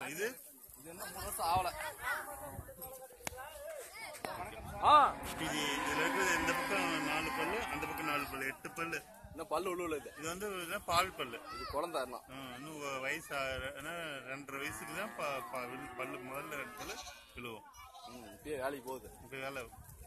இது இது என்ன மூணு வருஷம் ஆகல ஆ இது இதுல இருக்கிறது இந்த பக்கம் நாலு பல்லு அந்த பக்கம் நாலு பல்லு எட்டு பல்லு இன்னும் பல்லு உள்ள இது இது வந்து இதுதான் பால் பல்லு இது குழந்தை எல்லாம் ஆ, இன்னும் வ- வயசு ஆ- ஏன்னா ரெண்டரை வயசுக்கு தான் ப- ப- வில்- பல்லு முதல்ல ரெண்டு பல்லு விழுவோம் ம் இப்பயே வேலைக்கு போகுது இப்ப வேலை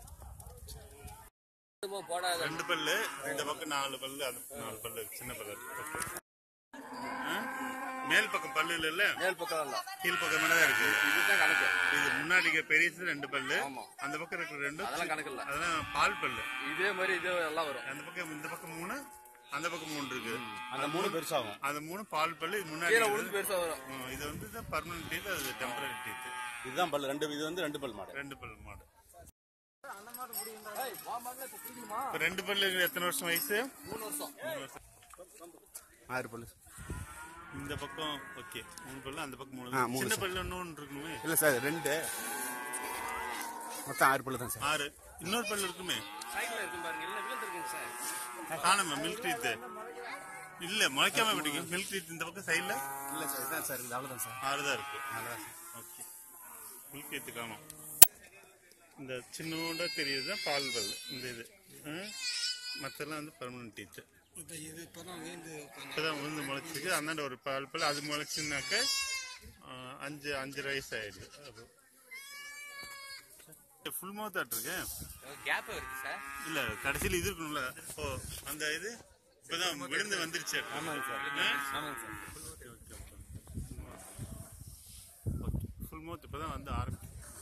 போடாத ரெண்டு பல்லு இந்த பக்கம் நாலு பல்லு அந்த பக்கம் நாலு பல்லு சின்ன பல்லு இருக்கு. ஆ? மேல் பக்கம் பல்லு இல்ல மேல் பக்கம் இல்ல கீழ் பக்கம் மட்டும் தான் இருக்கு இதுதான் கணக்கு இது முன்னாடி இருக்க பெரியது ரெண்டு பல்லு ஆமா. அந்த பக்கம் இருக்கிற ரெண்டு அதெல்லாம் கணக்கு இல்ல அதெல்லாம் பால் பல்லு இதே மாதிரி இது எல்லாம் வரும் அந்த பக்கம் இந்த பக்கம் மூணு அந்த பக்கம் மூணு இருக்கு அந்த மூணு பெருசாகும் அந்த மூணு பால் பல்லு இது முன்னாடி கீழே இருக்கிறது- உளுந்து பெருசா வரும் ஆ, இது வந்து பர்மனன்ட் டீத் அது டெம்பரரி டீத் இதுதான் பல்லு ரெண்டு இது வந்து ரெண்டு பல் மாடு ரெண்டு பல்லு மாடு ஏய், வா மகனே, இப்ப குடிக்கணுமா? இப்ப ரெண்டு பல்லு எத்தனை வருஷம் வயசு மூணு வருஷம் மூணு வருஷம். ஆறு பல்லு இந்த பக்கம் ஓகே மூணு பல்லு அந்த பக்கம் மூணு ஆ, மூணு சின்ன சார். பல்லு இன்னொன்று இருக்கணுமே இல்ல சார் ரெண்டு மொத்தம் ஆறு பல்லு தான் சார் ஆறு இன்னொரு பல்லு இருக்குமே சைக்கிள் இருக்கு பாருங்க இல்ல வீல் இருக்குங்க சார் காணுமே மில்க் டீத் இல்ல முளைக்காம விட்டீங்க மில்க் டீத் இந்த பக்கம் சைடுல இல்ல சார் இதுதான் சார் இது அவ்வளவுதான் சார் ஆறு தான் இருக்கு ஓகே மில்க் டீத் காணும் இந்த சின்னோண்டா தெரியுது தான் பால் பல்லு இந்த இது ம்? மத்தெல்லாம் வந்து பர்மனன்ட் டீத் இப்பதான் விழுந்து முளைச்சிருக்கு அந்தாண்ட ஒரு பால் பல்லு அது முளைச்சுனாக்க ஆ, அஞ்சு அஞ்சரை வயசு ஆயிடுது ஃபுல் மவுத் ஆட்டிருக்கேன் கேப் இருக்கு சார் இல்ல கடைசியில் இது இருக்கணும்ல ஓ அந்த இது இப்பதான் விழுந்து வந்துருச்சு ஆமாங்க சார் ஆ? ஆமாங்க sir okay okay okay full mouth இப்பதான் வந்து ஆரம்பிச்சு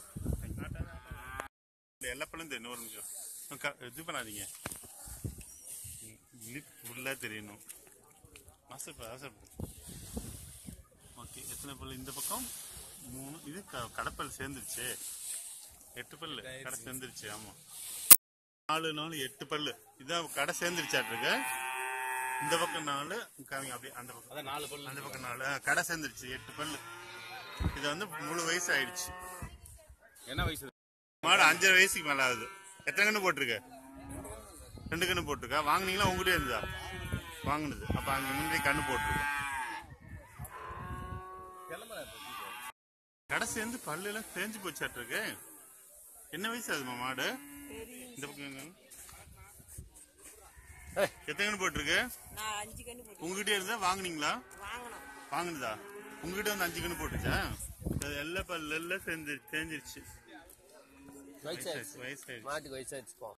எல்லா பழம் தெரியும் ஒரு நிமிஷம் க- இது பண்ணாதீங்க லிப் ஃபுல்லாக தெரியணும் ஆசைப்படு ஆசைப்படு ஓகே எத்தனை பல்லு இந்த பக்கம் மூணு இது க- கடைப்பல் சேர்ந்துருச்சு எட்டு பல்லு கடை சேர்ந்துருச்சு ஆமா நாலு நாலு எட்டு பல்லு இதான் கடை சேர்ந்துருச்சாட்ருக்கு இந்த பக்கம் நாலு காமிங்க அப்படியே அந்த பக்கம் அதான் நாலு பல்லு அந்த பக்கம் நாலு ஆ, கடை சேர்ந்துருச்சு எட்டு பல்லு இது வந்து முழு வயசு ஆயிடுச்சு என்ன வயசு மாடு அஞ்சரை வயசுக்கு மேல ஆகுது எத்தனை கண்ணு போட்டிருக்க ரெண்டு கண்ணு போட்டிருக்கா வாங்குனீங்களா உங்ககிட்டயே இருந்தா வாங்குனது அப்ப அங்க முன்னாடி கண்ணு போட்டிருக்கோம் கடை சேர்ந்து பல்லு எல்லாம் தேஞ்சு போச்சாட்டிருக்கு என்ன வயசு ஆகுதுமா மாடு இந்த பக்கம் எங்க? எத்தனை கண்ணு போட்டிருக்கு நான் அஞ்சு கண்ணு போட்டு உங்ககிட்டயே இருந்தா வாங்குனீங்களா வாங்கணும் வாங்குனதா உங்ககிட்ட வந்து அஞ்சு கண்ணு போட்டுச்சா அது எல்லா பல்லு எல்லாம் சேர்ந்து தேஞ்சிருச்சு வயசாச்சு வயசாயிடுச்சு மாட்டுக்கு வயசாச்சு போ